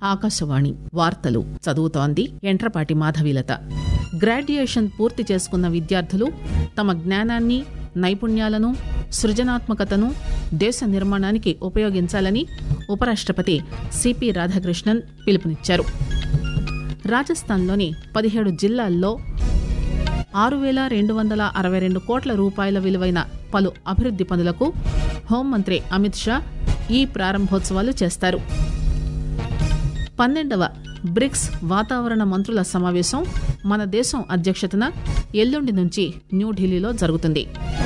ఆకాశవాణి వార్తలు చదువుతోంది ఎంట్రపాటి మాధవీలత గ్రాడ్యుయేషన్ పూర్తి చేసుకున్న విద్యార్థులు తమ జ్ఞానాన్ని నైపుణ్యాలను సృజనాత్మకతను దేశ నిర్మాణానికి ఉపయోగించాలని ఉపరాష్ట్రపతి సిపి రాధాకృష్ణన్ పిలుపునిచ్చారు రాజస్థాన్లోని పదిహేడు జిల్లాల్లో ఆరు వేల రెండు వందల అరవై రెండు కోట్ల రూపాయల విలువైన పలు అభివృద్ది పనులకు హోంమంత్రి అమిత్ షా ఈ ప్రారంభోత్సవాలు చేస్తారు పన్నెండవ బ్రిక్స్ వాతావరణ మంత్రుల సమావేశం మన దేశం అధ్యక్షతన ఎల్లుండి నుంచి న్యూఢిల్లీలో జరుగుతుంది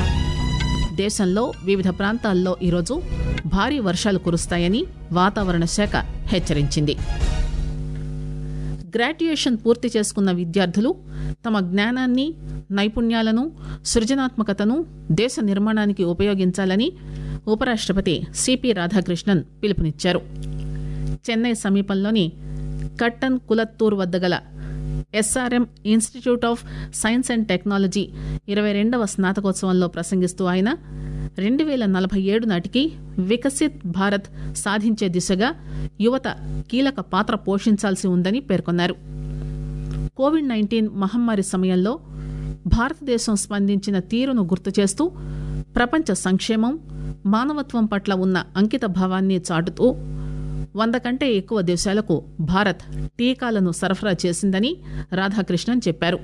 దేశంలో వివిధ ప్రాంతాల్లో ఈరోజు భారీ వర్షాలు కురుస్తాయని వాతావరణ శాఖ హెచ్చరించింది గ్రాడ్యుయేషన్ పూర్తి చేసుకున్న విద్యార్థులు తమ జ్ఞానాన్ని నైపుణ్యాలను సృజనాత్మకతను దేశ నిర్మాణానికి ఉపయోగించాలని ఉపరాష్ట్రపతి సిపి రాధాకృష్ణన్ పిలుపునిచ్చారు చెన్నై సమీపంలోని కట్టన్ కులత్తూర్ వద్ద గల SRM institute of science and technology ఇరవై రెండవ స్నాతకోత్సవంలో ప్రసంగిస్తూ ఆయన రెండు వేల నలభై ఏడు నాటికి వికసిత్ భారత్ సాధించే దిశగా యువత కీలక పాత్ర పోషించాల్సి ఉందని పేర్కొన్నారు కోవిడ్ నైన్టీన్ మహమ్మారి సమయంలో భారతదేశం స్పందించిన తీరును గుర్తు చేస్తూ ప్రపంచ సంక్షేమం మానవత్వం పట్ల ఉన్న అంకిత భావాన్ని చాటుతూ వంద కంటే ఎక్కువ దేశాలకు భారత్ టీకాలను సరఫరా చేసిందని రాధాకృష్ణన్ చెప్పారు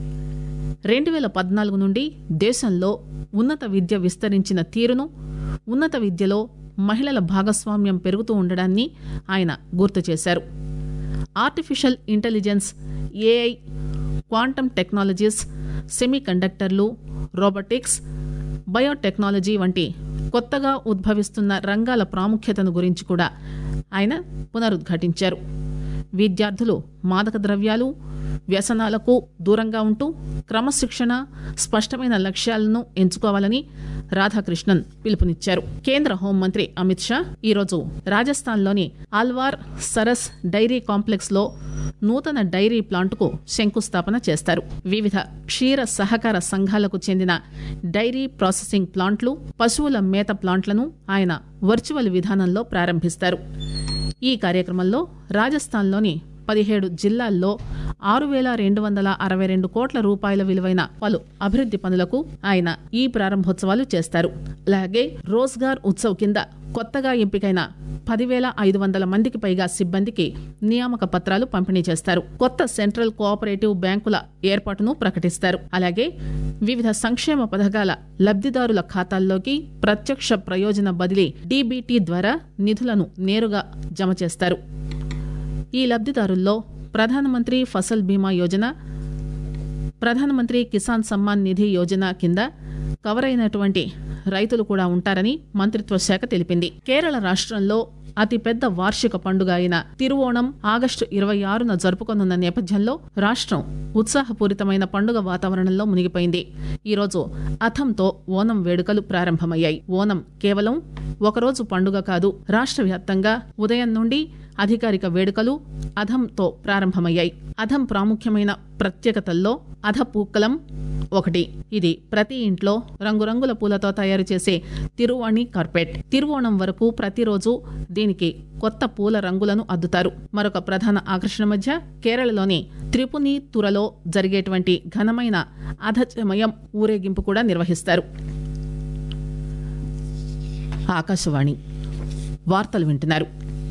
రెండు వేల పద్నాలుగు నుండి దేశంలో ఉన్నత విద్య విస్తరించిన తీరును ఉన్నత విద్యలో మహిళల భాగస్వామ్యం పెరుగుతూ ఉండడాన్ని ఆయన గుర్తు చేశారు artificial intelligence AI quantum technologies semi కండక్టర్లు రోబోటిక్స్ బయోటెక్నాలజీ వంటి కొత్తగా ఉద్భవిస్తున్న రంగాల ప్రాముఖ్యతను గురించి కూడా ఆయన పునరుద్ఘాటించారు విద్యార్థులు మాదక ద్రవ్యాలు వ్యసనాలకు దూరంగా ఉంటూ క్రమశిక్షణ స్పష్టమైన లక్ష్యాలను ఎంచుకోవాలని రాధాకృష్ణన్ పిలుపునిచ్చారు కేంద్ర హోంమంత్రి అమిత్ షా ఈరోజు రాజస్థాన్లోని ఆల్వార్ సరస్ డైరీ కాంప్లెక్స్ లో నూతన డైరీ ప్లాంటుకు శంకుస్థాపన చేస్తారు వివిధ క్షీర సహకార సంఘాలకు చెందిన డైరీ ప్రాసెసింగ్ ప్లాంట్లు పశువుల మేత ప్లాంట్లను ఆయన వర్చువల్ విధానంలో ప్రారంభిస్తారు ఈ కార్యక్రమంలో రాజస్థాన్లోని పదిహేడు జిల్లాల్లో ఆరు వేల రెండు వందల అరవై రెండు కోట్ల రూపాయల విలువైన పలు అభివృద్ది పనులకు ఆయన ఈ ప్రారంభోత్సవాలు చేస్తారు అలాగే రోజ్గార్ ఉత్సవ్ కింద కొత్తగా ఎంపికైన పదివేల ఐదు వందల మందికి పైగా సిబ్బందికి నియామక పత్రాలు పంపిణీ చేస్తారు కొత్త సెంట్రల్ కోఆపరేటివ్ బ్యాంకుల ఏర్పాటును ప్రకటిస్తారు అలాగే వివిధ సంక్షేమ పథకాల లబ్దిదారుల ఖాతాల్లోకి ప్రత్యక్ష ప్రయోజన బదిలీ డీబీటీ ద్వారా నిధులను నేరుగా జమ చేస్తారు ఈ లబ్దిదారుల్లో ప్రధానమంత్రి ఫసల్ బీమా యోజన ప్రధానమంత్రి కిసాన్ సమ్మాన్ నిధి యోజన కింద కవర్ అయినటువంటి రైతులు కూడా ఉంటారని మంత్రిత్వ శాఖ తెలిపింది కేరళ రాష్ట్రంలో అతిపెద్ద వార్షిక పండుగ అయిన తిరువోణం ఆగస్టు ఇరవై ఆరున జరుపుకోనున్న నేపథ్యంలో రాష్ట్రం ఉత్సాహపూరితమైన పండుగ వాతావరణంలో మునిగిపోయింది ఈరోజు అథంతో ఓనం వేడుకలు ప్రారంభమయ్యాయి ఓనం కేవలం ఒకరోజు పండుగ కాదు రాష్ట్ర వ్యాప్తంగా ఉదయం నుండి అధికారిక వేడుకలు అధంతో ప్రారంభమయ్యాయి అధం ప్రాముఖ్యమైన ప్రత్యేకతల్లో అధ పూక్కలం ఒకటి ఇది ప్రతి ఇంట్లో రంగురంగుల పూలతో తయారు చేసే తిరువాణి కార్పెట్ తిరువోణం వరకు ప్రతిరోజు దీనికి కొత్త పూల రంగులను అద్దుతారు మరొక ప్రధాన ఆకర్షణ మధ్య కేరళలోని త్రిపుని తురలో జరిగేటువంటి ఘనమైన అధచమయం ఊరేగింపు కూడా నిర్వహిస్తారు ఆకాశవాణి వార్తలు వింటున్నారు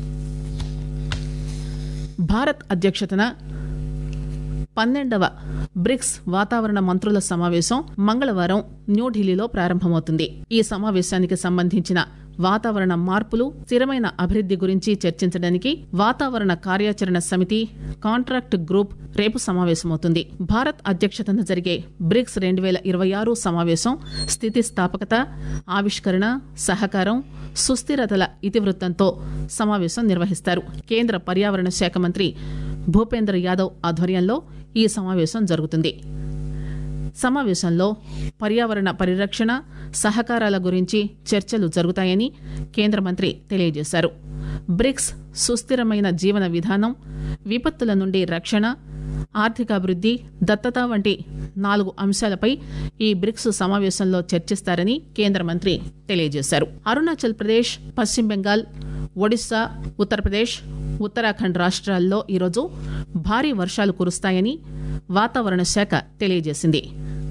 భారత్ అధ్యక్షతన పన్నెండవ బ్రిక్స్ వాతావరణ మంత్రుల సమావేశం మంగళవారం న్యూఢిల్లీలో ప్రారంభమవుతుంది ఈ సమావేశానికి సంబంధించిన వాతావరణ మార్పులు స్థిరమైన అభివృద్ది గురించి చర్చించడానికి వాతావరణ కార్యాచరణ సమితి కాంట్రాక్ట్ గ్రూప్ రేపు సమావేశమవుతుంది భారత్ అధ్యక్షతన జరిగే బ్రిక్స్ రెండు వేల ఇరవై ఆరు సమావేశం స్థితిస్థాపకత ఆవిష్కరణ సహకారం సుస్థిరతల ఇతివృత్తంతో సమావేశం నిర్వహిస్తారు కేంద్ర పర్యావరణ శాఖ మంత్రి భూపేంద్ర యాదవ్ ఆధ్వర్యంలో ఈ సమావేశం జరుగుతుంది సమావేశంలో పర్యావరణ పరిరక్షణ సహకారాల గురించి చర్చలు జరుగుతాయని కేంద్ర మంత్రి తెలియజేశారు బ్రిక్స్ సుస్థిరమైన జీవన విధానం విపత్తుల నుండి రక్షణ ఆర్థికాభివృద్ది దత్తత వంటి నాలుగు అంశాలపై ఈ బ్రిక్స్ సమావేశంలో చర్చిస్తారని కేంద్ర మంత్రి తెలియజేశారు అరుణాచల్ ప్రదేశ్ పశ్చిమ బెంగాల్ ఒడిశా ఉత్తరప్రదేశ్ ఉత్తరాఖండ్ రాష్ట్రాల్లో ఈరోజు భారీ వర్షాలు కురుస్తాయని వాతావరణ శాఖ తెలియజేసింది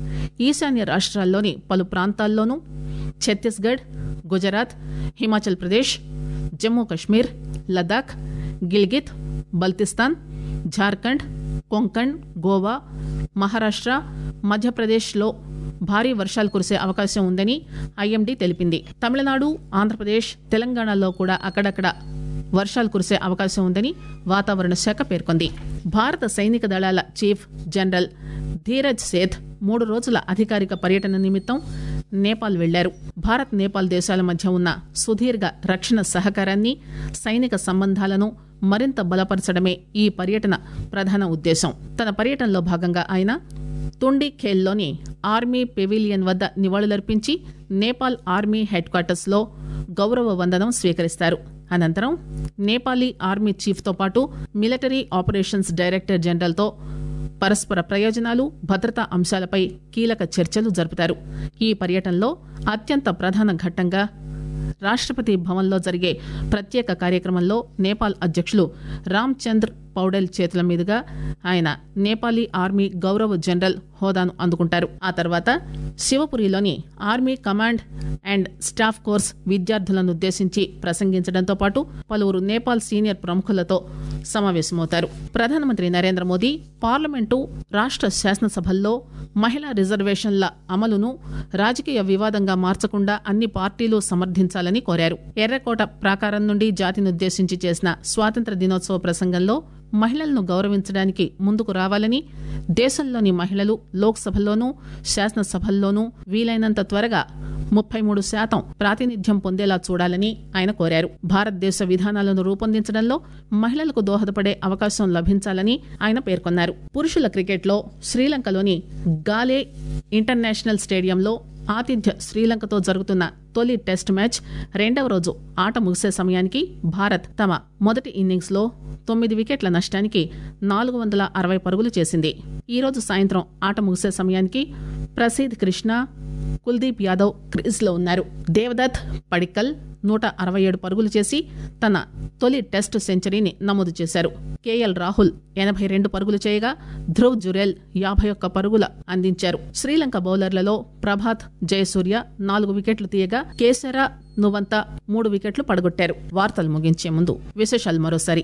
ఈశాన్య రాష్ట్రాల్లోని పలు ప్రాంతాల్లోనూ ఛత్తీస్గఢ్ గుజరాత్ హిమాచల్ ప్రదేశ్ జమ్మూ కశ్మీర్ లదాఖ్ గిల్గిత్ బల్తిస్తాన్ జార్ఖండ్ కొంకణ్ గోవా మహారాష్ట్ర మధ్యప్రదేశ్లో భారీ వర్షాలు కురిసే అవకాశం ఉందని ఐఎండీ తెలిపింది తమిళనాడు ఆంధ్రప్రదేశ్ తెలంగాణలో కూడా అక్కడక్కడ వర్షాలు కురిసే అవకాశం ఉందని వాతావరణ శాఖ పేర్కొంది భారత సైనిక దళాల చీఫ్ జనరల్ ధీరజ్ సేథ్ మూడు రోజుల అధికారిక పర్యటన నిమిత్తం నేపాల్ వెళ్లారు భారత్ నేపాల్ దేశాల మధ్య ఉన్న సుదీర్ఘ రక్షణ సహకారాన్ని సైనిక సంబంధాలను మరింత బలపరచడమే ఈ పర్యటన ప్రధాన ఉద్దేశం తన పర్యటనలో భాగంగా ఆయన తుండి ఖేల్లోని ఆర్మీ పెవిలియన్ వద్ద నివాళులర్పించి నేపాల్ ఆర్మీ హెడ్ క్వార్టర్స్ లో గౌరవ వందనం స్వీకరిస్తారు అనంతరం నేపాలీ ఆర్మీ చీఫ్ తో పాటు మిలిటరీ ఆపరేషన్స్ డైరెక్టర్ జనరల్ తో పరస్పర ప్రయోజనాలు భద్రతా అంశాలపై కీలక చర్చలు జరుపుతారు ఈ పర్యటనలో అత్యంత ప్రధాన ఘట్టంగా రాష్ట్రపతి భవన్లో జరిగే ప్రత్యేక కార్యక్రమంలో నేపాల్ అధ్యక్షులు రామ్ చంద్ర పౌడెల్ చేతుల మీదుగా ఆయన నేపాలీ ఆర్మీ గౌరవ జనరల్ హోదాను అందుకుంటారు ఆ తర్వాత శివపురిలోని army command and staff course విద్యార్థులను ఉద్దేశించి ప్రసంగించడంతో పాటు పలువురు నేపాల్ సీనియర్ ప్రముఖులతో సమావేశమవుతారు ప్రధానమంత్రి నరేంద్ర మోదీ పార్లమెంటు రాష్ట్ర శాసనసభల్లో మహిళా రిజర్వేషన్ల అమలును రాజకీయ వివాదంగా మార్చకుండా అన్ని పార్టీలు సమర్థించాలని కోరారు ఎర్రకోట ప్రాకారం నుండి జాతినుద్దేశించి చేసిన స్వాతంత్ర దినోత్సవ ప్రసంగంలో మహిళలను గౌరవించడానికి ముందుకు రావాలని దేశంలోని మహిళలు లోక్సభల్లోనూ శాసనసభల్లోనూ వీలైనంత త్వరగా ముప్పై మూడు శాతం ప్రాతినిధ్యం పొందేలా చూడాలని ఆయన కోరారు భారతదేశ విధానాలను రూపొందించడంలో మహిళలకు దోహదపడే అవకాశం లభించాలని ఆయన పేర్కొన్నారు పురుషుల క్రికెట్లో శ్రీలంకలోని గాలే ఇంటర్నేషనల్ స్టేడియంలో ఆతిథ్య శ్రీలంకతో జరుగుతున్న తొలి టెస్ట్ మ్యాచ్ రెండవ రోజు ఆట ముగిసే సమయానికి భారత్ తమ మొదటి ఇన్నింగ్స్ లో తొమ్మిది వికెట్ల నష్టానికి నాలుగు వందల అరవై పరుగులు చేసింది ఈ రోజు సాయంత్రం ఆట ముగిసే సమయానికి ప్రసీద్ కృష్ణ కుల్దీప్ యాదవ్ క్రీజ్ లో ఉన్నారు దేవదత్ పడిక్కల్ నూట అరవై ఏడు పరుగులు చేసి తన తొలి టెస్ట్ సెంచరీని నమోదు చేశారు కేఎల్ రాహుల్ ఎనభై రెండు పరుగులు చేయగా ధ్రువ్ జురేల్ యాభై ఒక్క పరుగుల అందించారు శ్రీలంక బౌలర్లలో ప్రభాత్ జయసూర్య నాలుగు వికెట్లు తీయగా కేసర నువంత మూడు వికెట్లు పడగొట్టారు వార్తలు ముగించే ముందు విశేషాలు మరోసారి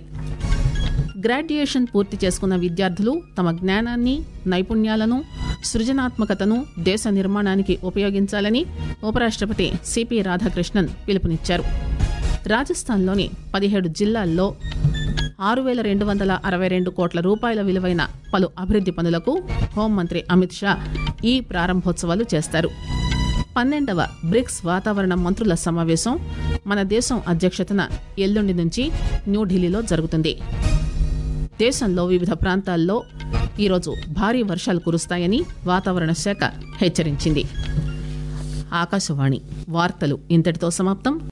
గ్రాడ్యుయేషన్ పూర్తి చేసుకున్న విద్యార్థులు తమ జ్ఞానాన్ని నైపుణ్యాలను సృజనాత్మకతను దేశ నిర్మాణానికి ఉపయోగించాలని ఉపరాష్ట్రపతి సిపి రాధాకృష్ణన్ పిలుపునిచ్చారు రాజస్థాన్లోని పదిహేడు జిల్లాల్లో ఆరు వేల రెండు వందల అరవై రెండు కోట్ల రూపాయల విలువైన పలు అభివృద్ది పనులకు హోంమంత్రి అమిత్ షా ఈ ప్రారంభోత్సవాలు చేస్తారు పన్నెండవ బ్రిక్స్ వాతావరణ మంత్రుల సమావేశం మన దేశం అధ్యక్షతన ఎల్లుండి నుంచి న్యూఢిల్లీలో జరుగుతుంది దేశంలో వివిధ ప్రాంతాల్లో ఈరోజు భారీ వర్షాలు కురుస్తాయని వాతావరణ శాఖ హెచ్చరించింది ఆకాశవాణి వార్తలు ఇంతటితో సమాప్తం